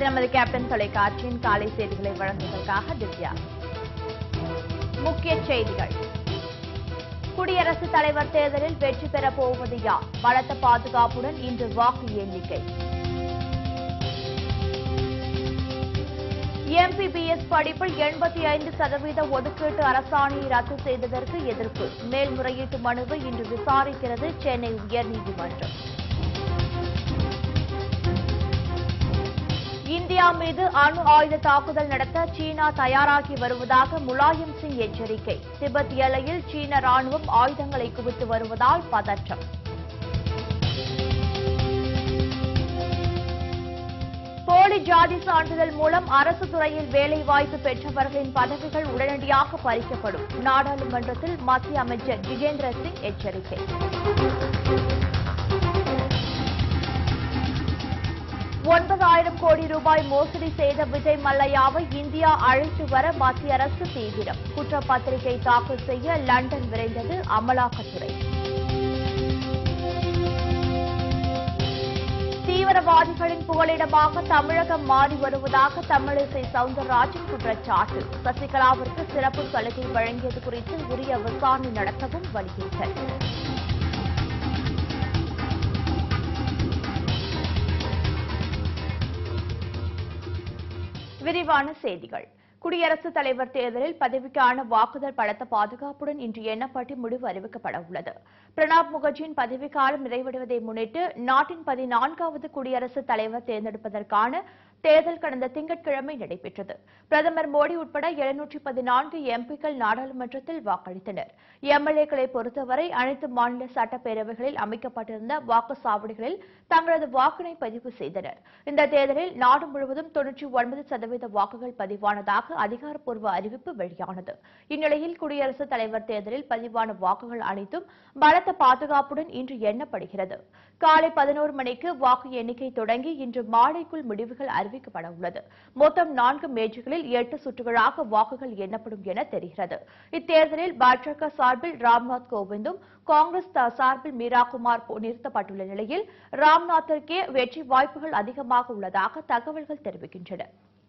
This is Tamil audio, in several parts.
இது நமது கேப்டன் தொலைக்காட்சியின் காலை செய்திகளை வழங்குவதற்காக திவ்யா முக்கிய செய்திகள் குடியரசுத் தலைவர் தேர்தலில் வெற்றி பெறப் போவது யார் பலத்த பாதுகாப்புடன் இன்று வாக்கு எண்ணிக்கை எம்பிபிஎஸ் படிப்பில் எண்பத்தி ஐந்து சதவீத ஒதுக்கீட்டு அரசாணையை ரத்து செய்ததற்கு எதிர்ப்பு மேல்முறையீட்டு மனுவை இன்று விசாரிக்கிறது சென்னை உயர்நீதிமன்றம் இந்தியா மீது அணு ஆயுத தாக்குதல் நடத்த சீனா தயாராகி வருவதாக முலாயம் சிங் எச்சரிக்கை திபெத் எல்லையில் சீன ராணுவம் ஆயுதங்களை குவித்து வருவதால் பதற்றம் போலி ஜாதி சான்றிதழ் மூலம் அரசு துறையில் வேலைவாய்ப்பு பெற்றவர்களின் பதவிகள் உடனடியாக பறிக்கப்படும் நாடாளுமன்றத்தில் மத்திய அமைச்சர் ஜிதேந்திர சிங் எச்சரிக்கை ஒன்பதாயிரம் கோடி ரூபாய் மோசடி செய்த விஜய் மல்லையாவை இந்தியா அழைத்து வர மத்திய அரசு தீவிரம் குற்றப்பத்திரிகை தாக்கல் செய்ய லண்டன் விரைந்தது அமலாக்கத்துறை தீவிரவாதிகளின் புகலிடமாக தமிழகம் மாறி வருவதாக தமிழிசை சவுந்தரராஜன் குற்றச்சாட்டு சசிகலாவிற்கு சிறப்பு சலுகை வழங்கியது குறித்து உரிய விசாரணை நடத்தவும் வலியுறுத்தல் விரிவான செய்திகள் குடியரசுத் தலைவர் தேர்தலில் பதவிக்கான வாக்குதல் பலத்த பாதுகாப்புடன் இன்று எண்ணப்பட்டு முடிவு அறிவிக்கப்பட உள்ளது பிரணாப் முகர்ஜியின் பதவிக்காலம் நிறைவடைவதை முன்னிட்டு நாட்டின் பதினான்காவது குடியரசுத் தலைவர் தேர்ந்தெடுப்பதற்கான தேர்தல் கடந்த திங்கட்கிழமை நடைபெற்றது பிரதமர் மோடி உட்பட எழுநூற்றி பதினான்கு எம்பிக்கள் நாடாளுமன்றத்தில் வாக்களித்தனர் எம்எல்ஏக்களை பொறுத்தவரை அனைத்து மாநில சட்டப்பேரவைகளில் அமைக்கப்பட்டிருந்த வாக்குச்சாவடிகளில் தங்களது வாக்கினை பதிவு செய்தனர் இந்த தேர்தலில் நாடு முழுவதும் தொன்னூற்றி ஒன்பது சதவீத வாக்குகள் பதிவானதாக அதிகாரப்பூர்வ அறிவிப்பு வெளியானது இந்நிலையில் குடியரசுத் தலைவர் தேர்தலில் பதிவான வாக்குகள் அனைத்தும் பலத்த பாதுகாப்புடன் இன்று எண்ணப்படுகிறது காலை பதினோரு மணிக்கு வாக்கு எண்ணிக்கை தொடங்கி இன்று மாலைக்குள் முடிவுகள் அறிவிக்கப்பட உள்ளது மொத்தம் நான்கு மேஜைகளில் எட்டு சுற்றுகளாக வாக்குகள் எண்ணப்படும் என தெரிகிறது இத்தேர்தலில் பாஜக சார்பில் ராம்நாத் கோவிந்தும் காங்கிரஸ் த- சார்பில் மீராகுமார் போ- நிறுத்தப்பட்டுள்ள நிலையில் ராம்நாத்திற்கே வெற்றி வாய்ப்புகள் அதிகமாக உள்ளதாக தகவல்கள் தெரிவிக்கின்றன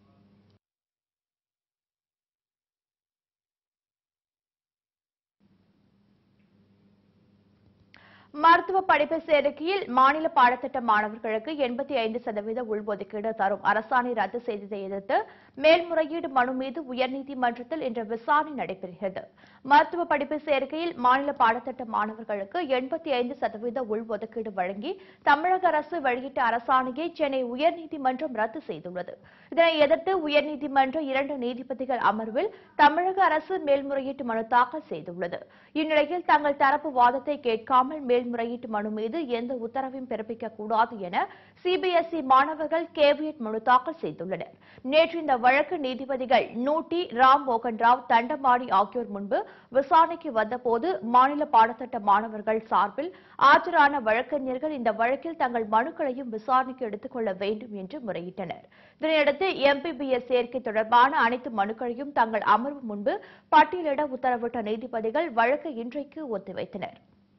மருத்துவ படிப்பு சேர்க்கையில் மாநில பாடத்திட்ட மாணவர்களுக்கு எண்பத்தி ஐந்து சதவீத உள்ஒதுக்கீடு தரும் அரசாணை ரத்து செய்ததை எதிர்த்து மேல்முறையீடு மனு மீது உயர்நீதிமன்றத்தில் இன்று விசாரணை நடைபெறுகிறது மருத்துவ படிப்பு சேர்க்கையில் மாநில பாடத்திட்ட மாணவர்களுக்கு எண்பத்தி ஐந்து சதவீத உள்ஒதுக்கீடு வழங்கி தமிழக அரசு வெளியிட்ட அரசாணையை சென்னை உயர்நீதிமன்றம் ரத்து செய்துள்ளது இதனை எதிர்த்து உயர்நீதிமன்ற இரண்டு நீதிபதிகள் அமர்வில் தமிழக அரசு மேல்முறையீட்டு மனு தாக்கல் செய்துள்ளது இந்நிலையில் தங்கள் தரப்பு வாதத்தை கேட்காமல் மேல்முறையீட்டு மனு மீது எந்த உத்தரவையும் பிறப்பிக்க கூடாது என சிபிஎஸ்இ மாணவர்கள் கேவியட் மனு தாக்கல் செய்துள்ளனர் நேற்று இந்த வழக்கு நீதிபதிகள் நூட்டி ராம் மோகன் ராவ் தண்டமாடி ஆகியோர் முன்பு விசாரணைக்கு வந்தபோது மாநில பாடத்திட்ட மாணவர்கள் சார்பில் ஆஜரான வழக்கறிஞர்கள் இந்த வழக்கில் தங்கள் மனுக்களையும் விசாரணைக்கு எடுத்துக் கொள்ள வேண்டும் என்று முறையிட்டனர் இதனையடுத்து எம்பிபிஎஸ் சேர்க்கை தொடர்பான அனைத்து மனுக்களையும் தங்கள் அமர்வு முன்பு பட்டியலிட உத்தரவிட்ட நீதிபதிகள் வழக்கை இன்றைக்கு ஒத்திவைத்தனர்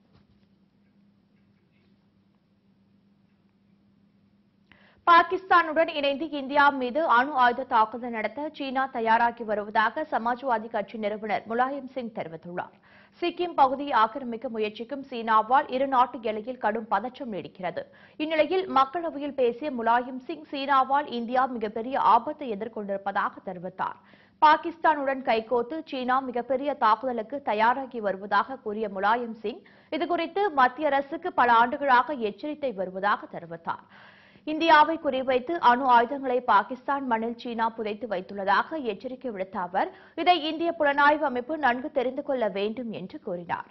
பாகிஸ்தானுடன் இணைந்து இந்தியா மீது அணு ஆயுத தாக்குதல் நடத்த சீனா தயாராகி வருவதாக சமாஜ்வாதி கட்சி நிறுவனர் முலாயம் சிங் தெரிவித்துள்ளார் சிக்கிம் பகுதியை ஆக்கிரமிக்க முயற்சிக்கும் சீனாவால் இரு நாட்டு எல்லையில் கடும் பதற்றம் நீடிக்கிறது இந்நிலையில் மக்களவையில் பேசிய முலாயம் சிங் சீனாவால் இந்தியா மிகப்பெரிய ஆபத்தை எதிர்கொண்டிருப்பதாக தெரிவித்தார் பாகிஸ்தானுடன் கைகோத்து சீனா மிகப்பெரிய தாக்குதலுக்கு தயாராகி வருவதாக கூறிய முலாயம் சிங் இதுகுறித்து மத்திய அரசுக்கு பல ஆண்டுகளாக எச்சரித்தை வருவதாக தெரிவித்தார் இந்தியாவை குறிவைத்து அணு ஆயுதங்களை பாகிஸ்தான் மண்ணில் சீனா புதைத்து வைத்துள்ளதாக எச்சரிக்கை விடுத்த அவர் இதை இந்திய புலனாய்வு அமைப்பு நன்கு தெரிந்து கொள்ள வேண்டும் என்று கூறினார்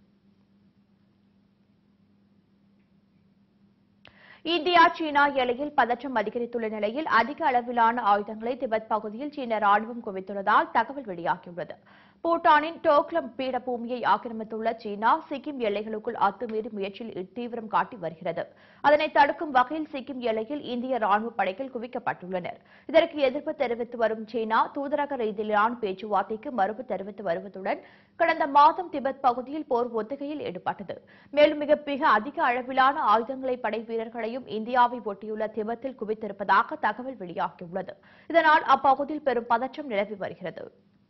இந்தியா சீனா எல்லையில் பதற்றம் அதிகரித்துள்ள நிலையில் அதிக அளவிலான ஆயுதங்களை திபெத் பகுதியில் சீன ராணுவம் குவித்துள்ளதால் தகவல் வெளியாகியுள்ளது பூட்டானின் டோக்லம் பீடபூமியை ஆக்கிரமித்துள்ள சீனா சிக்கிம் எல்லைகளுக்குள் அத்துமீறி முயற்சியில் தீவிரம் காட்டி வருகிறது அதனை தடுக்கும் வகையில் சிக்கிம் எல்லையில் இந்திய ராணுவ படைகள் குவிக்கப்பட்டுள்ளனர் இதற்கு எதிர்ப்பு தெரிவித்து வரும் சீனா தூதரக ரீதியிலான பேச்சுவார்த்தைக்கு மறுப்பு தெரிவித்து வருவதுடன் கடந்த மாதம் திபெத் பகுதியில் போர் ஒத்திகையில் ஈடுபட்டது மேலும் மிக மிக அதிக அளவிலான ஆயுதங்களை படை வீரர்களையும் இந்தியாவை ஒட்டியுள்ள திபெத்தில் குவித்திருப்பதாக தகவல் வெளியாகியுள்ளது இதனால் அப்பகுதியில் பெரும் பதற்றம் நிலவி வருகிறது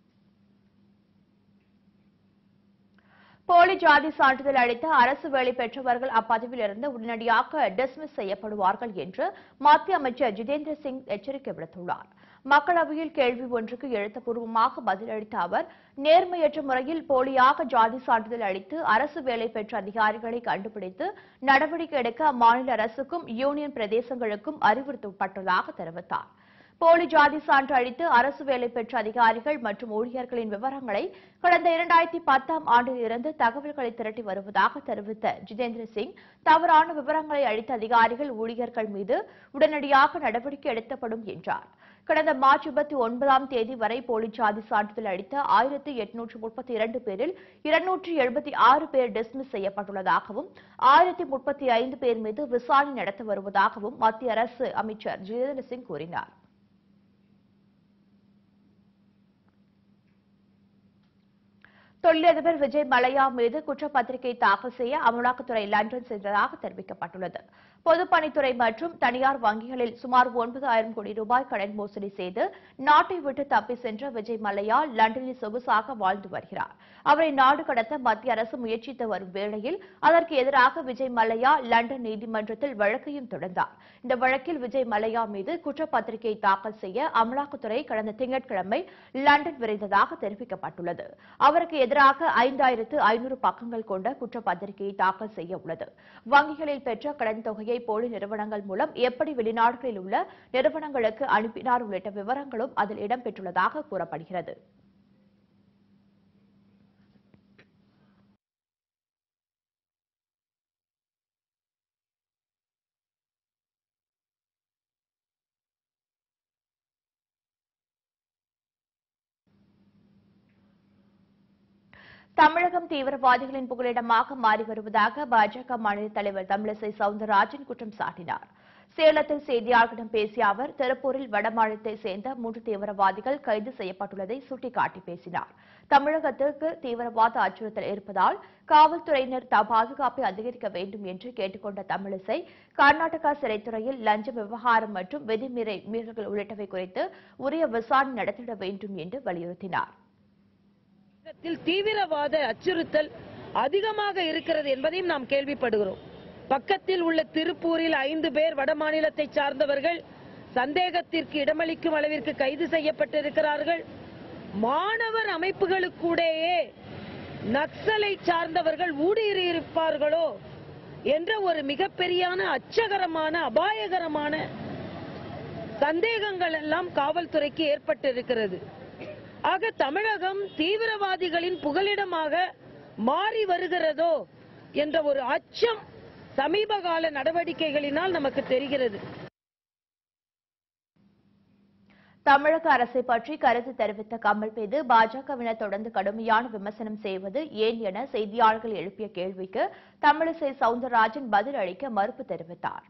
போலி ஜாதி சான்றிதழ் அளித்த அரசு வேலை பெற்றவர்கள் அப்பதவியில் இருந்து உடனடியாக டிஸ்மிஸ் செய்யப்படுவார்கள் என்று மத்திய அமைச்சர் ஜிதேந்திர சிங் எச்சரிக்கை விடுத்துள்ளார் மக்களவையில் கேள்வி ஒன்றுக்கு எழுத்துப்பூர்வமாக பதிலளித்த அவர் நேர்மையற்ற முறையில் போலியாக ஜாதி சான்றிதழ் அளித்து அரசு வேலை பெற்ற அதிகாரிகளை கண்டுபிடித்து நடவடிக்கை எடுக்க அம்மாநில அரசுக்கும் யூனியன் பிரதேசங்களுக்கும் அறிவுறுத்தப்பட்டுள்ளதாக தெரிவித்தார் போலி ஜாதி சான்று அளித்து அரசு வேலை பெற்ற அதிகாரிகள் மற்றும் ஊழியர்களின் விவரங்களை கடந்த இரண்டாயிரத்தி பத்தாம் ஆண்டில் இருந்து தகவல்களை திரட்டி வருவதாக தெரிவித்த ஜிதேந்திர சிங் தவறான விவரங்களை அளித்த அதிகாரிகள் ஊழியர்கள் மீது உடனடியாக நடவடிக்கை எடுக்கப்படும் என்றார் கடந்த மார்ச் இருபத்தி ஒன்பதாம் தேதி வரை போலி ஜாதி சான்றிதழ் அளித்த ஆயிரத்தி எட்நூற்று முப்பத்தி இரண்டு பேரில் இருநூற்றி எழுபத்தி ஆறு பேர் டிஸ்மிஸ் செய்யப்பட்டுள்ளதாகவும் ஆயிரத்தி முப்பத்தி ஐந்து பேர் மீது விசாரணை நடத்தி வருவதாகவும் மத்திய அரசு அமைச்சர் ஜிதேந்திர சிங் கூறினார் தொழிலதிபர் விஜய் மலையா மீது குற்றப்பத்திரிகை தாக்கல் செய்ய அமலாக்கத்துறை லண்டன் சென்றதாக தெரிவிக்கப்பட்டுள்ளது பொதுப்பணித்துறை மற்றும் தனியார் வங்கிகளில் சுமார் ஒன்பது ஆயிரம் கோடி ரூபாய் கடன் மோசடி செய்து நாட்டை விட்டு தப்பி சென்ற விஜய் மல்லையா லண்டனில் சொகுசாக வாழ்ந்து வருகிறார் அவரை நாடு கடத்த மத்திய அரசு முயற்சித்து வரும் வேளையில் அதற்கு எதிராக விஜய் மல்லையா லண்டன் நீதிமன்றத்தில் வழக்கையும் தொடர்ந்தார் இந்த வழக்கில் விஜய் மல்லையா மீது குற்றப்பத்திரிகை தாக்கல் செய்ய அமலாக்கத்துறை கடந்த திங்கட்கிழமை லண்டன் விரைந்ததாக தெரிவிக்கப்பட்டுள்ளது அவருக்கு எதிராக ஐந்தாயிரத்து ஐநூறு பக்கங்கள் கொண்ட குற்றப்பத்திரிகையை தாக்கல் செய்ய உள்ளது வங்கிகளில் பெற்ற கடன் தொகையை போலி நிறுவனங்கள் மூலம் எப்படி வெளிநாடுகளில் உள்ள நிறுவனங்களுக்கு அனுப்பினார் உள்ளிட்ட விவரங்களும் அதில் இடம்பெற்றுள்ளதாக கூறப்படுகிறது தமிழகம் தீவிரவாதிகளின் புகலிடமாக மாறி வருவதாக பாஜக மாநில தலைவர் தமிழிசை சவுந்தரராஜன் குற்றம் சாட்டினார் சேலத்தில் செய்தியாளர்களிடம் பேசிய அவர் திருப்பூரில் வடமாநிலத்தைச் சேர்ந்த மூன்று தீவிரவாதிகள் கைது செய்யப்பட்டுள்ளதை சுட்டிக்காட்டி பேசினார் தமிழகத்திற்கு தீவிரவாத அச்சுறுத்தல் இருப்பதால் காவல்துறையினர் த- பாதுகாப்பை அதிகரிக்க வேண்டும் என்று கேட்டுக்கொண்ட தமிழிசை கர்நாடகா சிறைத்துறையில் லஞ்ச விவகாரம் மற்றும் விதிமீறல் மீறல்கள் உள்ளிட்டவை குறித்து உரிய விசாரணை நடத்திட வேண்டும் என்று வலியுறுத்தினார் தமிழகத்தில் தீவிரவாத அச்சுறுத்தல் அதிகமாக இருக்கிறது என்பதையும் நாம் கேள்விப்படுகிறோம் பக்கத்தில் உள்ள திருப்பூரில் ஐந்து பேர் வடமாநிலத்தை சார்ந்தவர்கள் சந்தேகத்திற்கு இடமளிக்கும் அளவிற்கு கைது செய்யப்பட்டிருக்கிறார்கள் மாணவர் அமைப்புகளுக்கூடேயே நக்சலை சார்ந்தவர்கள் ஊடுருவியிருப்பார்களோ என்ற ஒரு மிகப்பெரியான அச்சகரமான அபாயகரமான சந்தேகங்கள் எல்லாம் காவல்துறைக்கு ஏற்பட்டிருக்கிறது ஆக தமிழகம் தீவிரவாதிகளின் புகலிடமாக மாறி வருகிறதோ என்ற ஒரு அச்சம் சமீபகால நடவடிக்கைகளினால் நமக்கு தெரிகிறது தமிழக அரசை பற்றி கருத்து தெரிவித்த கமல் மீது பாஜகவினர் தொடர்ந்து கடுமையான விமர்சனம் செய்வது ஏன் என செய்தியாளர்கள் எழுப்பிய கேள்விக்கு தமிழிசை சவுந்தரராஜன் பதில் அளிக்க மறுப்பு தெரிவித்தார்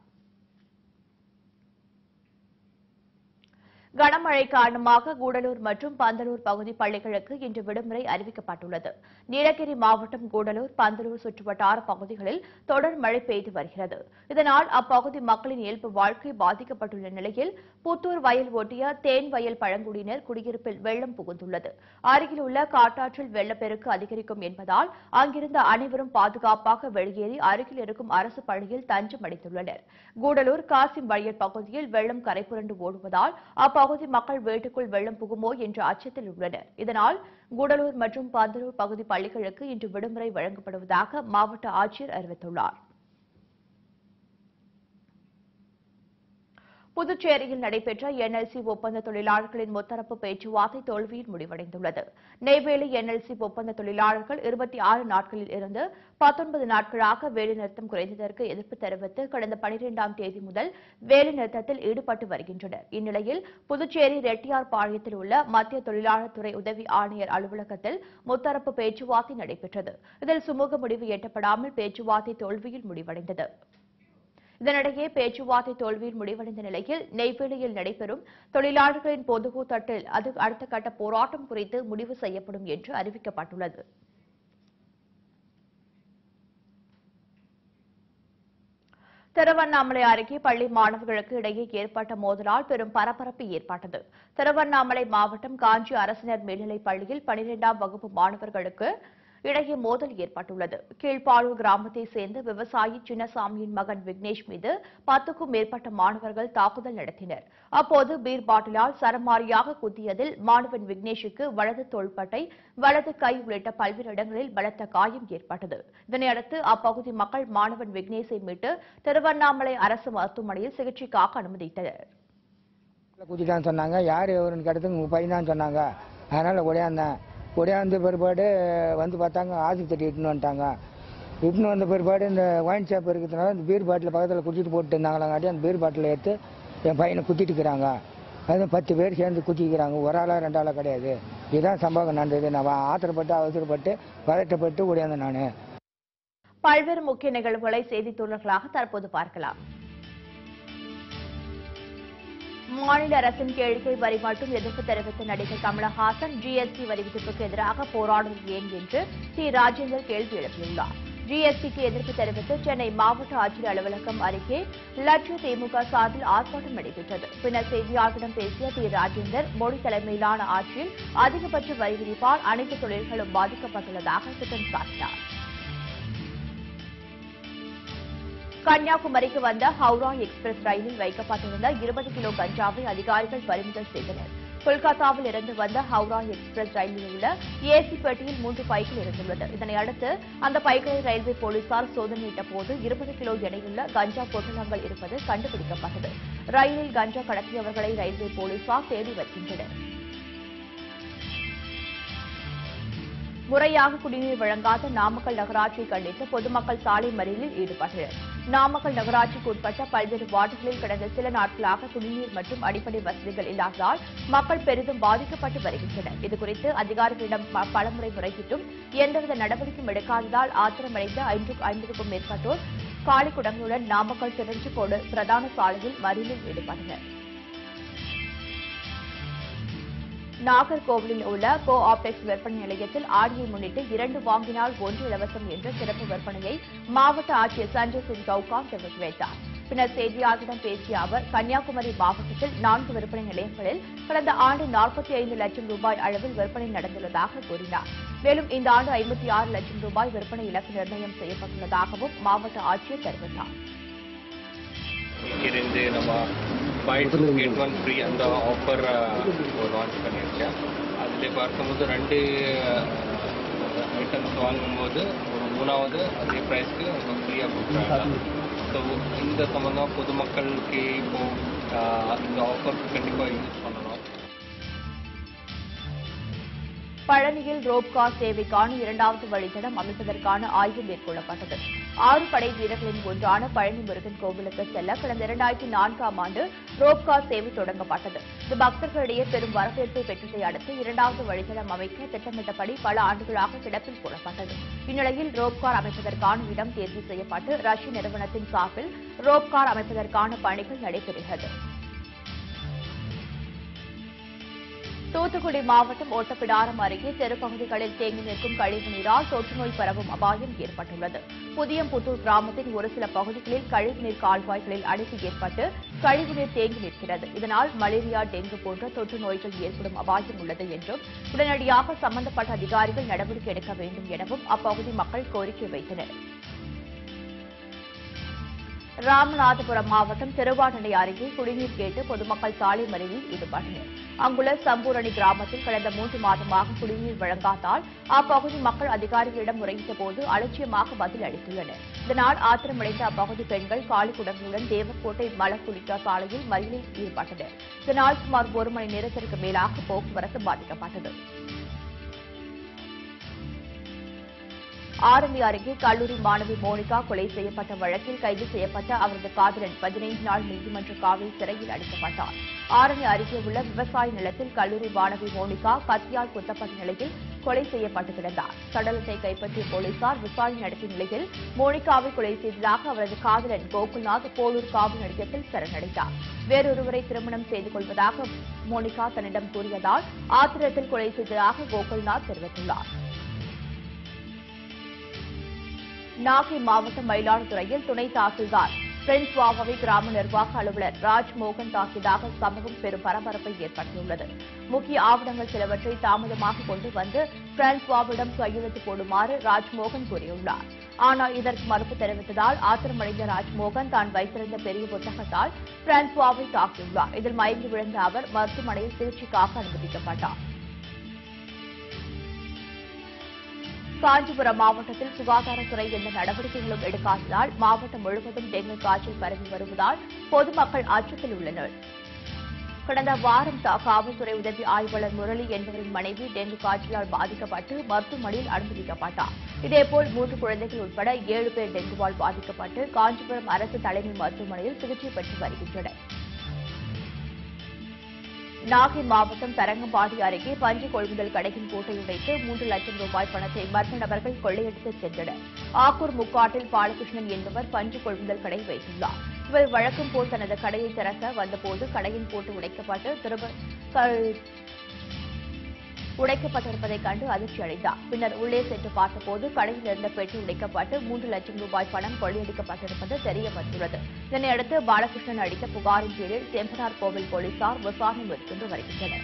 கனமழை காரணமாக கூடலூர் மற்றும் பந்தலூர் பகுதி பள்ளிகளுக்கு இன்று விடுமுறை அறிவிக்கப்பட்டுள்ளது நீலகிரி மாவட்டம் கூடலூர் பந்தலூர் சுற்றுவட்டார பகுதிகளில் தொடர் மழை பெய்து வருகிறது இதனால் அப்பகுதி மக்களின் இயல்பு வாழ்க்கை பாதிக்கப்பட்டுள்ள நிலையில் புத்தூர் வயல் ஒட்டிய தேன் வயல் பழங்குடியினர் குடியிருப்பில் வெள்ளம் புகுந்துள்ளது அருகில் உள்ள காட்டாற்றில் வெள்ளப்பெருக்கு அதிகரிக்கும் என்பதால் அங்கிருந்த அனைவரும் பாதுகாப்பாக வெளியேறி அருகில் இருக்கும் அரசு பள்ளியில் தஞ்சம் அடைந்துள்ளனர் கூடலூர் காசிம் வயல் பகுதியில் வெள்ளம் கரைபுரண்டு ஓடுவதால் அப்பகுதி மக்கள் வீட்டுக்குள் வெள்ளம் புகுமோ என்ற அச்சத்தில் உள்ளனர் இதனால் கூடலூர் மற்றும் பந்தலூர் பகுதி பள்ளிகளுக்கு இன்று விடுமுறை வழங்கப்படுவதாக மாவட்ட ஆட்சியர் அறிவித்துள்ளார் புதுச்சேரியில் நடைபெற்ற என்எல்சி ஒப்பந்த தொழிலாளர்களின் முத்தரப்பு பேச்சுவார்த்தை தோல்வியில் முடிவடைந்துள்ளது நெய்வேலி என்எல்சி ஒப்பந்த தொழிலாளர்கள் இருபத்தி ஆறு நாட்களில் இருந்து பத்தொன்பது நாட்களாக வேலைநிறுத்தம் குறைந்ததற்கு எதிர்ப்பு தெரிவித்து கடந்த பனிரெண்டாம் தேதி முதல் வேலைநிறுத்தத்தில் ஈடுபட்டு வருகின்றனர் இந்நிலையில் புதுச்சேரி ரெட்டியார்பாளையத்தில் உள்ள மத்திய தொழிலாளர் துறை உதவி ஆணையர் அலுவலகத்தில் முத்தரப்பு பேச்சுவார்த்தை நடைபெற்றது இதில் சுமூக முடிவு எட்டப்படாமல் பேச்சுவார்த்தை தோல்வியில் முடிவடைந்தது இதனிடையே பேச்சுவார்த்தை தோல்வியில் முடிவடைந்த நிலையில் நெய்வேலியில் நடைபெறும் தொழிலாளர்களின் பொதுக்கூட்டத்தில் அது அடுத்த கட்ட போராட்டம் குறித்து முடிவு செய்யப்படும் என்று அறிவிக்கப்பட்டுள்ளது திருவண்ணாமலை அருகே பள்ளி மாணவர்களுக்கு இடையே ஏற்பட்ட மோதலால் பெரும் பரபரப்பு ஏற்பட்டது திருவண்ணாமலை மாவட்டம் காஞ்சி அரசினர் மேல்நிலைப் பள்ளியில் பனிரெண்டாம் வகுப்பு மாணவர்களுக்கு இடையே மோதல் ஏற்பட்டுள்ளது கீழ்ப்பாளூர் கிராமத்தைச் சேர்ந்த விவசாயி சின்னசாமியின் மகன் விக்னேஷ் மீது பத்துக்கும் மேற்பட்ட மாணவர்கள் தாக்குதல் நடத்தினர் அப்போது பீர் பாட்டிலால் சரமாரியாக குத்தியதில் மாணவன் விக்னேஷுக்கு வலது தோள்பட்டை வலது கை உள்ளிட்ட பல்வேறு இடங்களில் பலத்த காயம் ஏற்பட்டது இதனையடுத்து அப்பகுதி மக்கள் மாணவன் விக்னேஷை மீட்டு திருவண்ணாமலை அரசு மருத்துவமனையில் சிகிச்சைக்காக அனுமதித்தனர் குத்திட்டான்னு சொன்னாங்க யார் எவருன்னு கேட்டதுக்கு உங்கள் பையன் தான் சொன்னாங்க அதனால் ஒடையாந்தேன் ஒடையாந்த பிற்பாடு வந்து பார்த்தாங்க ஆஸ்பத்திரி இட்டுன்னு வந்துட்டாங்க இட்டுன்னு வந்த பிற்பாடு இந்த ஒயின் ஷாப் இருக்கிறதுனால இந்த பீர் பாட்டில் பக்கத்தில் குத்திட்டு போட்டு இருந்தாங்களாங்காட்டி அந்த பீர் பாட்டில் எடுத்து என் பையனை குத்திட்டு இருக்கிறாங்க அது பத்து பேர் சேர்ந்து குத்திக்கிறாங்க ஒரு ஆளா ரெண்டு ஆளா கிடையாது இதுதான் சம்பவம் நடந்தது நான் ஆத்திரப்பட்டு அவசரப்பட்டு பதட்டப்பட்டு ஒடையாந்தேன் நான் பல்வேறு முக்கிய நிகழ்வுகளை செய்தி தொடர்களாக தற்போது பார்க்கலாம் மாநில அரசின் கேளிக்கை வரி மட்டும் எதிர்ப்பு தெரிவித்த நடிகர் கமலஹாசன் ஜிஎஸ்டி வரி விதிப்புக்கு எதிராக போராடுவது ஏன் என்று சி ராஜேந்தர் கேள்வி எழுப்பியுள்ளார் ஜிஎஸ்டிக்கு எதிர்ப்பு தெரிவித்து சென்னை மாவட்ட ஆட்சியர் அலுவலகம் அருகே லட்ச திமுக சார்பில் ஆர்ப்பாட்டம் நடைபெற்றது பின்னர் செய்தியாளர்களிடம் பேசிய தி ராஜேந்தர் மோடி தலைமையிலான ஆட்சியில் அதிகபட்ச வரி விதிப்பால் அனைத்து தொழில்களும் பாதிக்கப்பட்டுள்ளதாக குற்றம் சாட்டினார் கன்னியாகுமரிக்கு வந்த ஹவுரா எக்ஸ்பிரஸ் ரயிலில் வைக்கப்பட்டிருந்த இருபது கிலோ கஞ்சாவை அதிகாரிகள் பறிமுதல் செய்தனர் கொல்கத்தாவில் இருந்து வந்த ஹவுரா எக்ஸ்பிரஸ் ரயிலில் உள்ள ஏசி பெட்டியில் மூன்று பைகள் இருந்துள்ளது இதனையடுத்து அந்த பைகளை ரயில்வே போலீசார் சோதனையிட்ட போது இருபது கிலோ எடையுள்ள கஞ்சா பொட்டலங்கள் இருப்பது கண்டுபிடிக்கப்பட்டது ரயிலில் கஞ்சா கடத்தியவர்களை ரயில்வே போலீசார் தேடி வருகின்றனர் முறையாக குடிநீர் வழங்காத நாமக்கல் நகராட்சியை கண்டித்து பொதுமக்கள் சாலை மறியலில் ஈடுபட்டனர் நாமக்கல் நகராட்சிக்கு உட்பட்ட பல்வேறு வார்டுகளில் கடந்த சில நாட்களாக குடிநீர் மற்றும் அடிப்படை வசதிகள் இல்லாததால் மக்கள் பெரிதும் பாதிக்கப்பட்டு வருகின்றனர் இதுகுறித்து அதிகாரிகளிடம் ப- பலமுறை முறையிட்டும் எந்தவித நடவடிக்கையும் எடுக்காததால் ஆத்திரமடைந்த ஐந்து ஐம்பதுக்கும் மேற்பட்டோர் காலிக்குடங்களுடன் நாமக்கல் திருச்சிக்கோடு பிரதான சாலையில் மறியலில் ஈடுபட்டனர் நாகர்கோவிலில் உள்ள கோ ஆப்டெக்ஸ் விற்பனை நிலையத்தில் ஆடியை முன்னிட்டு இரண்டு வாங்கினால் ஒன்று இலவசம் என்ற சிறப்பு விற்பனையை மாவட்ட ஆட்சியர் சஞ்சய் சிங் கவுகான் தொடங்கி வைத்தார் பின்னர் செய்தியாளர்களிடம் பேசிய அவர் கன்னியாகுமரி மாவட்டத்தில் நான்கு விற்பனை நிலையங்களில் கடந்த ஆண்டு நாற்பத்தி ஐந்து லட்சம் ரூபாய் அளவில் விற்பனை நடந்துள்ளதாக கூறினார் மேலும் இந்த ஆண்டு ஐம்பத்தி ஆறு லட்சம் ரூபாய் விற்பனை இலக்கு நிர்ணயம் செய்யப்பட்டுள்ளதாகவும் மாவட்ட ஆட்சியர் தெரிவித்தார் இருந்து நம்ம buy two get one free அந்த ஆஃபர் லான்ச் பண்ணியிருக்கேன் அதில் பார்க்கும்போது ரெண்டு ஐட்டம்ஸ் வாங்கும்போது ஒரு மூணாவது அதே ப்ரைஸ்க்கு நம்ம ஃப்ரீயாக கொடுக்குறாங்க ஸோ இந்த சம்மந்தம் பொதுமக்களுக்கு இப்போ ஆஹ், இந்த ஆஃபர் கண்டிப்பாக யூஸ் பண்ணணும் பழனியில் ரோப்கார் சேவைக்கான இரண்டாவது வழித்தடம் அமைப்பதற்கான ஆய்வு மேற்கொள்ளப்பட்டது ஆறு படை வீரர்களின் ஒன்றான பழனி முருகன் கோவிலுக்கு செல்ல கடந்த இரண்டாயிரத்தி நான்காம் ஆண்டு ரோப்கார் சேவை தொடங்கப்பட்டது இது பக்தர்களிடையே பெரும் வரவேற்பை பெற்றதை அடுத்து இரண்டாவது வழித்தடம் அமைக்க திட்டமிட்டபடி பல ஆண்டுகளாக கிடப்பில் போடப்பட்டது இந்நிலையில் ரோப்கார் அமைப்பதற்கான இடம் தேர்வு செய்யப்பட்டு ரஷ்ய நிறுவனத்தின் சார்பில் ரோப்கார் அமைப்பதற்கான பணிகள் நடைபெறுகிறது தூத்துக்குடி மாவட்டம் ஓட்டப்பிடாரம் அருகே தெருப்பகுதிகளில் தேங்கி நிற்கும் கழிவு நீரால் தொற்றுநோய் பரவும் அபாயம் ஏற்பட்டுள்ளது புதியம்புத்தூர் கிராமத்தின் ஒரு சில பகுதிகளில் கழிவுநீர் கால்வாய்களில் அடைப்பு ஏற்பட்டு கழிவுநீர் தேங்கி நிற்கிறது இதனால் மலேரியா டெங்கு போன்ற தொற்று நோய்கள் ஏற்படும் அபாயம் உள்ளது என்றும் உடனடியாக சம்பந்தப்பட்ட அதிகாரிகள் நடவடிக்கை எடுக்க வேண்டும் எனவும் அப்பகுதி மக்கள் கோரிக்கை வைத்தனர் ராமநாதபுரம் மாவட்டம் திருவாடனை அருகே குடிநீர் கேட்டு பொதுமக்கள் சாலை மறியலில் ஈடுபட்டனர் அங்குள்ள சம்பூரணி கிராமத்தில் கடந்த மூன்று மாதமாக குடிநீர் வழங்காதால் அப்பகுதி மக்கள் அதிகாரிகளிடம் முறையிட்ட போது அலட்சியமாக பதில் அளித்துள்ளனர் இதனால் ஆத்திரமடைந்த அப்பகுதி பெண்கள் காலி குடங்களுடன் தேவக்கோட்டை மலக்குளிக்கா சாலையில் மறியலில் ஈடுபட்டனர் இதனால் சுமார் ஒரு மணி நேரத்திற்கு மேலாக போக்குவரத்து பாதிக்கப்பட்டது ஆரணி அருகே கல்லூரி மாணவி மோனிகா கொலை செய்யப்பட்ட வழக்கில் கைது செய்யப்பட்ட அவரது காதலன் பதினைந்து நாள் நீதிமன்ற காவல் சிறையில் அடைக்கப்பட்டார் ஆரணி அருகே உள்ள விவசாய நிலத்தில் கல்லூரி மாணவி மோனிகா கத்தியால் குத்தப்பட்ட நிலையில் கொலை செய்யப்பட்டு கிடந்தார் சடலத்தை கைப்பற்றிய போலீசார் விசாரணை நடத்திய நிலையில் மோனிகாவை கொலை செய்ததாக அவரது காதலன் கோகுல்நாத் போலூர் காவல் நிலையத்தில் சரணடைந்தார் வேறொருவரை திருமணம் செய்து கொள்வதாக மோனிகா தன்னிடம் கூறியதால் ஆத்திரத்தில் கொலை செய்ததாக கோகுல்நாத் தெரிவித்துள்ளார் நாகை மாவட்டம் மயிலாடுதுறையில் துணை தாசில்தார் பிரின்ஸ் வாகவை கிராம நிர்வாக அலுவலர் ராஜ்மோகன் தாக்கியதாக சம்பவம் பெரும் பரபரப்பை ஏற்படுத்தியுள்ளது முக்கிய ஆவணங்கள் சிலவற்றை தாமதமாக கொண்டு வந்து பிரான்ஸ்வாவிடம் கையெழுத்து போடுமாறு ராஜ்மோகன் கூறியுள்ளார் ஆனால் இதற்கு மறுப்பு தெரிவித்ததால் ஆத்திரமடைந்த ராஜ்மோகன் தான் வைத்திருந்த பெரிய புத்தகத்தால் பிரான்ஸ்வாவை தாக்கியுள்ளார் இதில் மயங்கி விழுந்த அவர் மருத்துவமனையில் சிகிச்சைக்காக அனுமதிக்கப்பட்டார் காஞ்சிபுரம் மாவட்டத்தில் சுகாதாரத்துறை எந்த நடவடிக்கைகளும் எடுக்காததால் மாவட்டம் முழுவதும் டெங்கு காய்ச்சல் பரவி வருவதால் பொதுமக்கள் அச்சத்தில் உள்ளனர் கடந்த வாரம் த- காவல்துறை உதவி ஆய்வாளர் முரளி என்பவரின் மனைவி டெங்கு காய்ச்சலால் பாதிக்கப்பட்டு மருத்துவமனையில் அனுமதிக்கப்பட்டார் இதேபோல் மூன்று குழந்தைகள் உட்பட ஏழு பேர் டெங்குவால் பாதிக்கப்பட்டு காஞ்சிபுரம் அரசு தலைமை மருத்துவமனையில் சிகிச்சை பெற்று வருகின்றனர் நாகை மாவட்டம் தரங்கம்பாடி அருகே பஞ்சு கொள்முதல் கடையின் பூட்டை உடைத்து மூன்று லட்சம் ரூபாய் பணத்தை மர்ம நபர்கள் கொள்ளையடித்து சென்றனர் ஆக்கூர் முக்காட்டில் பாலகிருஷ்ணன் என்பவர் பஞ்சு கொள்முதல் கடை வைத்துள்ளார் இவர் வழக்கம் போல் தனது கடையை திறக்க வந்தபோது கடையின் பூட்டு உடைக்கப்பட்டு திரும்ப க- உடைக்கப்பட்டிருப்பதைக் கண்டு அதிர்ச்சி அடைந்தார் பின்னர் உள்ளே சென்று பார்த்தபோது கடையில் இருந்த பெட்டி உடைக்கப்பட்டு மூன்று லட்சம் ரூபாய் பணம் கொள்ளையடிக்கப்பட்டிருப்பது தெரிய வந்துள்ளது இதனையடுத்து பாலகிருஷ்ணன் அளித்த புகாரின் பேரில் செம்பனார் கோவில் போலீசார் விசாரணை மேற்கொண்டு வருகின்றனர்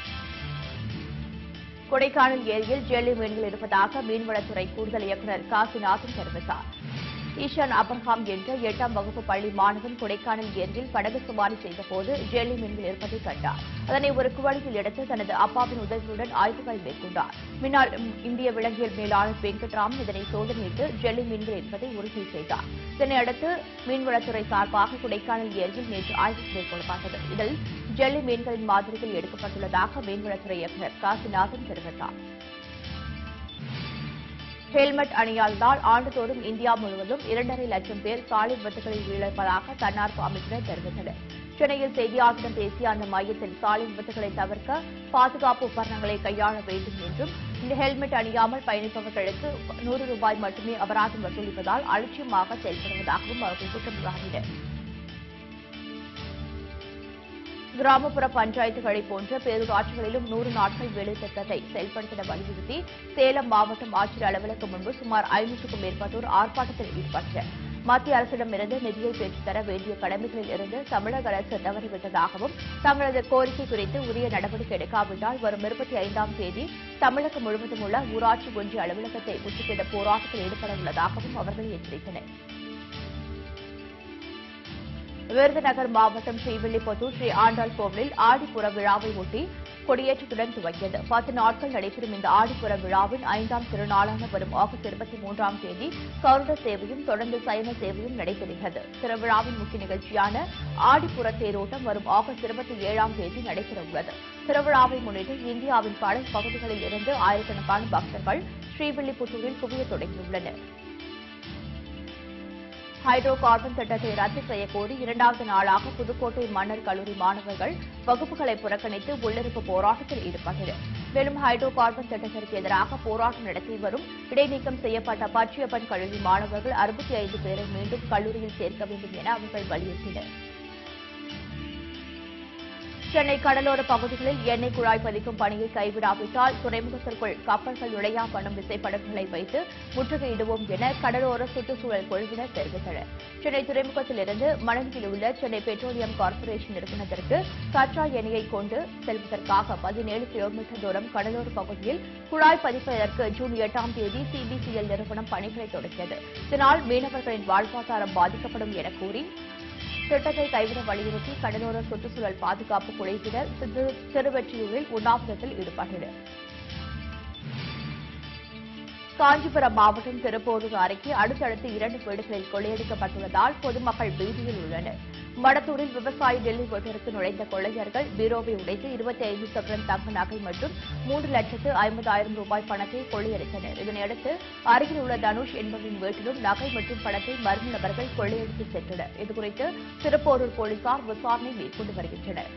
கொடைக்கானல் ஏரியில் ஜெல்லி மீன்கள் இருப்பதாக மீன்வளத்துறை கூடுதல் இயக்குநர் காசிநாதன் தெரிவித்தார் ஈஷான் அப்ரஹாம் என்ற எட்டாம் வகுப்பு பள்ளி மாணவன் கொடைக்கானல் ஏரியில் படகு சவாரி செய்தபோது ஜெல்லி மீன்கள் இருப்பதை கண்டார் அதனை ஒரு குவளையில் எடுத்து தனது அப்பாவின் உதவியுடன் ஆய்வுகள் மேற்கொண்டார் முன்னாள் ம், இந்திய விலங்கியல் மேலாளர் வெங்கட்ராம் இதனை சோதனையிட்டு ஜெல்லி மீன்கள் என்பதை உறுதி செய்தார் இதனையடுத்து மீன்வளத்துறை சார்பாக கொடைக்கானல் ஏரியில் நேற்று ஆய்வு மேற்கொள்ளப்பட்டது இதில் ஜெல்லி மீன்களின் மாதிரிகள் எடுக்கப்பட்டுள்ளதாக மீன்வளத்துறை இயக்குநர் காசிநாதன் தெரிவித்தார் ஹெல்மெட் அணியாததால் ஆண்டுதோறும் இந்தியா முழுவதும் இரண்டரை லட்சம் பேர் சாலை விபத்துகளில் உயிரிழப்பதாக தன்னார்வ அமைப்பினர் தெரிவித்தனர் சென்னையில் செய்தியாளர்களிடம் பேசிய அந்த மையத்தில் சாலை விபத்துகளை தவிர்க்க பாதுகாப்பு உபகரணங்களை கையாள வேண்டும் என்றும் இந்த ஹெல்மெட் அணியாமல் பயணிப்பவர்களுக்கு நூறு ரூபாய் மட்டுமே அபராதம் வசூலிப்பதால் அலட்சியமாக செயல்படுவதாகவும் அவர்கள் குற்றம் சாட்டினர் கிராமப்புற பஞ்சாயத்துகளை போன்ற பேரூராட்சிகளிலும் நூறு நாட்கள் வேலை திட்டத்தை செயல்படுத்திட வலியுறுத்தி சேலம் மாவட்டம் ஆட்சியர் அலுவலகம் முன்பு சுமார் ஐநூற்றுக்கும் மேற்பட்டோர் ஆர்ப்பாட்டத்தில் ஈடுபட்டனர் மத்திய அரசிடமிருந்து நிதியை பெற்றுத்தர வேண்டிய கடமைகளில் இருந்து தமிழக அரசு தவறிவிட்டதாகவும் தங்களது கோரிக்கை குறித்து உரிய நடவடிக்கை எடுக்காவிட்டால் வரும் இருபத்தி ஐந்தாம் தேதி தமிழகம் முழுவதும் உள்ள ஊராட்சி ஒன்றிய அலுவலகத்தை முற்றுகையிட போராட்டத்தில் ஈடுபட உள்ளதாகவும் அவர்கள் எச்சரித்தனர் விருதுநகர் மாவட்டம் ஸ்ரீவில்லிபுத்தூர் ஸ்ரீ ஆண்டாள் கோவிலில் ஆடிப்புற விழாவை ஒட்டி கொடியேற்றத்துடன் துவங்கியது பத்து நாட்கள் நடைபெறும் இந்த ஆடிப்புற விழாவின் ஐந்தாம் திருநாளான வரும் ஆகஸ்ட் இருபத்தி மூன்றாம் தேதி கருட சேவையும் தொடர்ந்து சயன சேவையும் நடைபெறுகிறது திருவிழாவின் முக்கிய நிகழ்ச்சியான ஆடிப்புற தேரோட்டம் வரும் ஆகஸ்ட் இருபத்தி ஏழாம் தேதி நடைபெறவுள்ளது திருவிழாவை முன்னிட்டு இந்தியாவின் பல பகுதிகளில் இருந்து ஆயிரக்கணக்கான பக்தர்கள் ஸ்ரீவில்லிபுத்தூரில் குவியத் தொடங்கியுள்ளனர் ஹைட்ரோ கார்பன் திட்டத்தை ரத்து செய்யக்கோரி இரண்டாவது நாளாக புதுக்கோட்டை மன்னர் கல்லூரி மாணவர்கள் வகுப்புகளை புறக்கணித்து உள்ளிருப்பு போராட்டத்தில் ஈடுபட்டனர் மேலும் ஹைட்ரோ கார்பன் திட்டத்திற்கு எதிராக போராட்டம் நடத்தி வரும் இடைநீக்கம் செய்யப்பட்ட பச்சையப்பன் கல்லூரி மாணவர்கள் அறுபத்தி ஐந்து பேரை மீண்டும் கல்லூரியில் சேர்க்க வேண்டும் என அவர்கள் வலியுறுத்தினர் சென்னை கடலோர பகுதிகளில் எண்ணெய் குழாய் பதிக்கும் பணியை கைவிடாவிட்டால் துறைமுகத்திற்குள் கப்பல்கள் நுழையா பண்ணும் விசைப்படகுகளை வைத்து முற்றுகையிடுவோம் என கடலோர சுற்றுச்சூழல் குழுவினர் தெரிவித்தனர் சென்னை துறைமுகத்திலிருந்து மணலியில் உள்ள சென்னை பெட்ரோலியம் கார்ப்பரேஷன் நிறுவனத்திற்கு கச்சா எண்ணெயை கொண்டு செல்வதற்காக பதினேழு கிலோமீட்டர் தூரம் கடலோர பகுதியில் குழாய் பதிப்பதற்கு ஜூன் எட்டாம் தேதி சிபிசிஎல் நிறுவனம் பணிகளை தொடங்கியது இதனால் மீனவர்களின் வாழ்வாதாரம் பாதிக்கப்படும் என கூறி திட்டத்தை கைவிட வலியுறுத்தி கடலோர சுற்றுச்சூழல் பாதுகாப்பு குழுவினர் திரு- திருவெற்றியூரில் உண்ணாவிரத்தில் ஈடுபட்டனர் காஞ்சிபுரம் மாவட்டம் திருப்போரூர் அருகே அடுத்தடுத்து இரண்டு வீடுகளில் கொள்ளையடிக்கப்பட்டுள்ளதால் பொதுமக்கள் பீதியில் உள்ளனர் மடத்தூரில் விவசாயி டெல்லி வீட்டிற்கு நுழைந்த கொள்ளையர்கள் பீரோவை உடைத்து இருபத்தி ஐந்து சக்கரம் தங்க நகை மற்றும் மூன்று லட்சத்து ஐம்பதாயிரம் ரூபாய் பணத்தை கொள்ளையடித்தனர் இதனையடுத்து அருகில் உள்ள தனுஷ் என்பவரின் வீட்டிலும் நகை மற்றும் பணத்தை மர்ம நபர்கள் கொள்ளையடித்து சென்றனர் இதுகுறித்து திருப்போரூர் போலீசார் விசாரணை மேற்கொண்டு வருகின்றனர்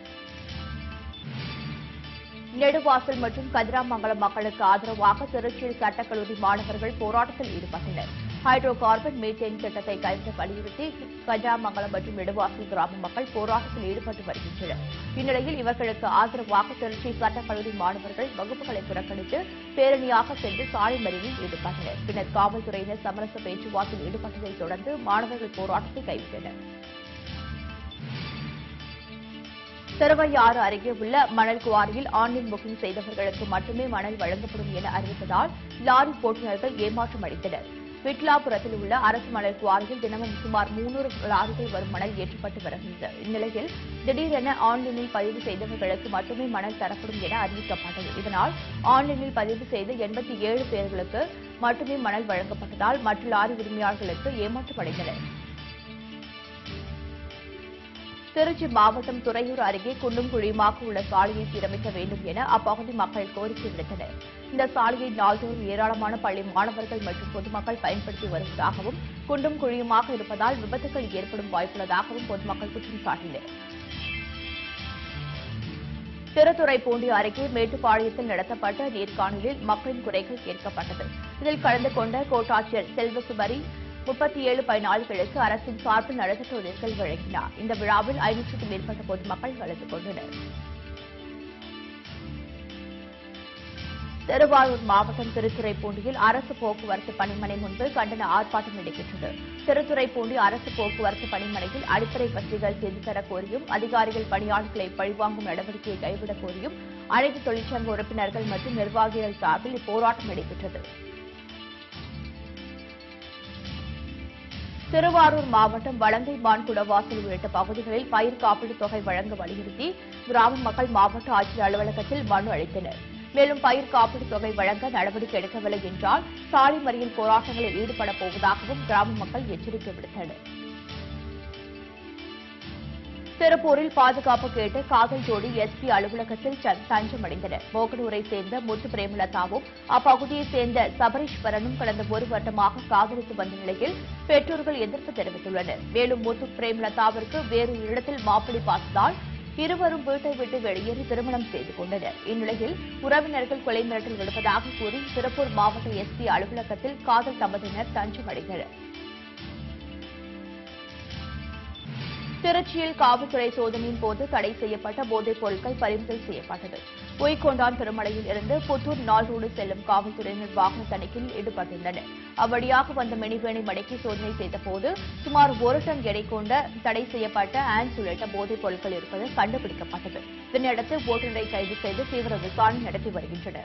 நெடுவாசல் மற்றும் கதிராமங்கலம் மக்களுக்கு ஆதரவாக திருச்சியில் சட்டக்கல்லூரி மாணவர்கள் போராட்டத்தில் ஈடுபட்டனர் ஹைட்ரோ கார்பன் மீத்தேன் திட்டத்தை கைவிட வலியுறுத்தி கதிராமங்கலம் மற்றும் நெடுவாசல் கிராம மக்கள் போராட்டத்தில் ஈடுபட்டு வருகின்றனர் இந்நிலையில் இவர்களுக்கு ஆதரவாக திருச்சி சட்டக்கல்லூரி மாணவர்கள் வகுப்புகளை புறக்கணித்து பேரணியாக சென்று சாலை மறியலில் ஈடுபட்டனர் பின்னர் காவல்துறையினர் சமரச பேச்சுவார்த்தையில் ஈடுபட்டதைத் தொடர்ந்து மாணவர்கள் போராட்டத்தை கைவிட்டனர் திருவையாறு அருகே உள்ள மணல் குவாரியில் ஆன்லைன் புக்கிங் செய்தவர்களுக்கு மட்டுமே மணல் வழங்கப்படும் என அறிவித்ததால் லாரி ஓட்டுநர்கள் ஏமாற்றம் அடைந்தனர் விட்லாபுரத்தில் உள்ள அரசு மணல் குவாரியில் தினமும் சுமார் 300 லாரிகள் வரும் மணல் ஏற்றப்பட்டு வருகிறது இந்நிலையில் திடீரென ஆன்லைனில் பதிவு செய்தவர்களுக்கு மட்டுமே மணல் தரப்படும் என அறிவிக்கப்பட்டது இதனால் ஆன்லைனில் பதிவு செய்த எண்பத்தி ஏழு பேர்களுக்கு மட்டுமே மணல் வழங்கப்பட்டதால் மற்ற லாரி உரிமையாளர்களுக்கு ஏமாற்றமடைந்தனர் திருச்சி மாவட்டம் துறையூர் அருகே குண்டும் குழியுமாக உள்ள சாலையை சீரமைக்க வேண்டும் என அப்பகுதி மக்கள் கோரிக்கை விடுத்தனர் இந்த சாலையை நாள்தோறும் ஏராளமான பள்ளி மாணவர்கள் மற்றும் பொதுமக்கள் பயன்படுத்தி வருவதாகவும் குண்டும் குழியுமாக இருப்பதால் விபத்துகள் ஏற்படும் வாய்ப்புள்ளதாகவும் பொதுமக்கள் குற்றம் சாட்டினர் திருத்துறைப்பூண்டி அருகே மேட்டுப்பாளையத்தில் நடத்தப்பட்ட நேர்காணலில் மக்களின் குறைகள் கேட்கப்பட்டது இதில் கலந்து கொண்ட கோட்டாட்சியர் செல்வசுபரி முப்பத்தி ஏழு பயனாளிகளுக்கு அரசின் சார்பில் நலத்திட்ட உதவிகள் வழங்கினார் இந்த விழாவில் ஐநூற்றுக்கும் மேற்பட்ட பொதுமக்கள் கலந்து கொண்டனர் திருவாரூர் மாவட்டம் திருத்துறைப்பூண்டியில் அரசு போக்குவரத்து பணிமனை முன்பு கண்டன ஆர்ப்பாட்டம் நடைபெற்றது திருத்துறைப்பூண்டி அரசு போக்குவரத்து பணிமனையில் அடிப்படை வசதிகள் செய்து தரக் கோரியும் அதிகாரிகள் பணியாளர்களை பழிவாங்கும் நடவடிக்கையை கைவிடக் கோரியும் அனைத்து தொழிற்சங்க உறுப்பினர்கள் மற்றும் நிர்வாகிகள் சார்பில் இப்போராட்டம் நடைபெற்றது திருவாரூர் மாவட்டம் வலங்கை மான் குடவாசல் உள்ளிட்ட பகுதிகளில் பயிர் காப்பீடு தொகை வழங்க வலியுறுத்தி கிராம மக்கள் மாவட்ட ஆட்சியர் அலுவலகத்தில் மனு அளித்தனர் மேலும் பயிர் காப்பீடு தொகை வழங்க நடவடிக்கை எடுக்கவில்லை என்றால் சாலை மறியல் போராட்டங்களில் ஈடுபடப் போவதாகவும் கிராம மக்கள் எச்சரிக்கை விடுத்தனர் திருப்பூரில் பாதுகாப்பு கேட்டு காதல் ஜோடி எஸ்பி அலுவலகத்தில் ச- தஞ்சமடைந்தனர் மோகனூரை சேர்ந்த முத்து பிரேமலதாவும் அப்பகுதியைச் சேர்ந்த சபரீஸ்வரனும் கடந்த ஒரு வருடமாக காதலித்து வந்த நிலையில் பெற்றோர்கள் எதிர்ப்பு தெரிவித்துள்ளனர் மேலும் முத்து பிரேமலதாவிற்கு வேறு இடத்தில் மாப்பிளை பார்த்ததால் இருவரும் வீட்டை விட்டு வெளியேறி திருமணம் செய்து கொண்டனர் இந்நிலையில் உறவினர்கள் கொலை மிரட்டல் விடுப்பதாக கூறி திருப்பூர் மாவட்ட எஸ்பி அலுவலகத்தில் காதல் தம்பதியினர் தஞ்சமடைந்தனர் திருச்சியில் காவல்துறை சோதனையின் போது தடை செய்யப்பட்ட போதைப் பொருட்கள் பறிமுதல் செய்யப்பட்டது உய்கொண்டான் திருமலையில் இருந்து புத்தூர் நாள்ரோடு செல்லும் காவல்துறையினர் வாகன தணிக்கையில் ஈடுபட்டிருந்தனர் அவ்வழியாக வந்த மினிவேனை மடக்கி சோதனை செய்தபோது சுமார் ஒரு டன் எடை கொண்ட தடை செய்யப்பட்ட ஆன்ஸ் உள்ளிட்ட போதைப் பொருட்கள் இருப்பது கண்டுபிடிக்கப்பட்டது இதனையடுத்து ஓட்டுநரை கைது செய்து தீவிர விசாரணை நடத்தி வருகின்றனர்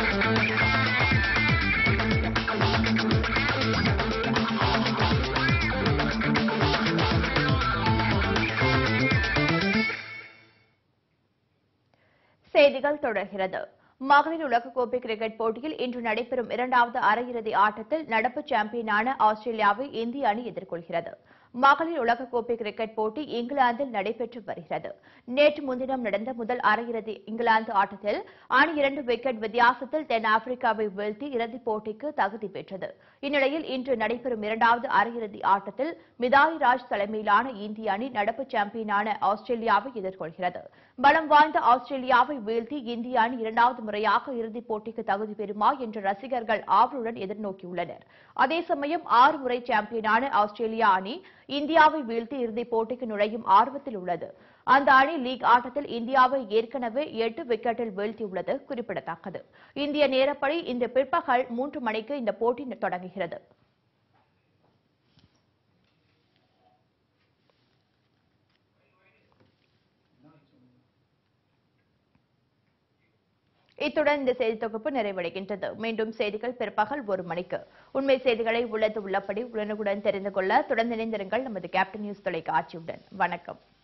செய்திகள் தொடர்கிறது மகளிர் உலகக்கோப்பை கிரிக்கெட் போட்டியில் இன்று நடைபெறும் இரண்டாவது அரையிறுதி ஆட்டத்தில் நடப்பு சாம்பியனான ஆஸ்திரேலியாவை இந்திய அணி எதிர்கொள்கிறது மகளிர் உலகக்கோப்பை கிரிக்கெட் போட்டி இங்கிலாந்தில் நடைபெற்று வருகிறது நேற்று முன்தினம் நடந்த முதல் அரையிறுதி இங்கிலாந்து ஆட்டத்தில் அணி இரண்டு விக்கெட் வித்தியாசத்தில் தென்னாப்பிரிக்காவை வீழ்த்தி இறுதிப் போட்டிக்கு தகுதி பெற்றது இந்நிலையில் இன்று நடைபெறும் இரண்டாவது அரையிறுதி ஆட்டத்தில் மிதாலி ராஜ் தலைமையிலான இந்திய அணி நடப்பு சாம்பியனான ஆஸ்திரேலியாவை எதிர்கொள்கிறது பலம் வாய்ந்த ஆஸ்திரேலியாவை வீழ்த்தி இந்திய அணி இரண்டாவது முறையாக இறுதிப் போட்டிக்கு தகுதி பெறுமா என்று ரசிகர்கள் ஆவலுடன் எதிர்நோக்கியுள்ளனர் அதே சமயம் ஆறு முறை சாம்பியனான ஆஸ்திரேலியா அணி இந்தியாவை வீழ்த்தி இறுதிப் போட்டிக்கு நுழையும் ஆர்வத்தில் உள்ளது அந்த அணி லீக் ஆட்டத்தில் இந்தியாவை ஏற்கனவே எட்டு விக்கெட்டில் வீழ்த்தியுள்ளது குறிப்பிடத்தக்கது இந்திய நேரப்படி இந்த பிற்பகல் மூன்று மணிக்கு இந்த போட்டி தொடங்குகிறது இத்துடன் இந்த செய்தி தொகுப்பு நிறைவடைகின்றது மீண்டும் செய்திகள் பிற்பகல் ஒரு மணிக்கு உண்மை செய்திகளை உள்ளது உள்ளபடி உடனுக்குடன் தெரிந்து கொள்ள தொடர்ந்து இணைந்திருங்கள் நமது கேப்டன் நியூஸ் தொலைக்காட்சியுடன் வணக்கம்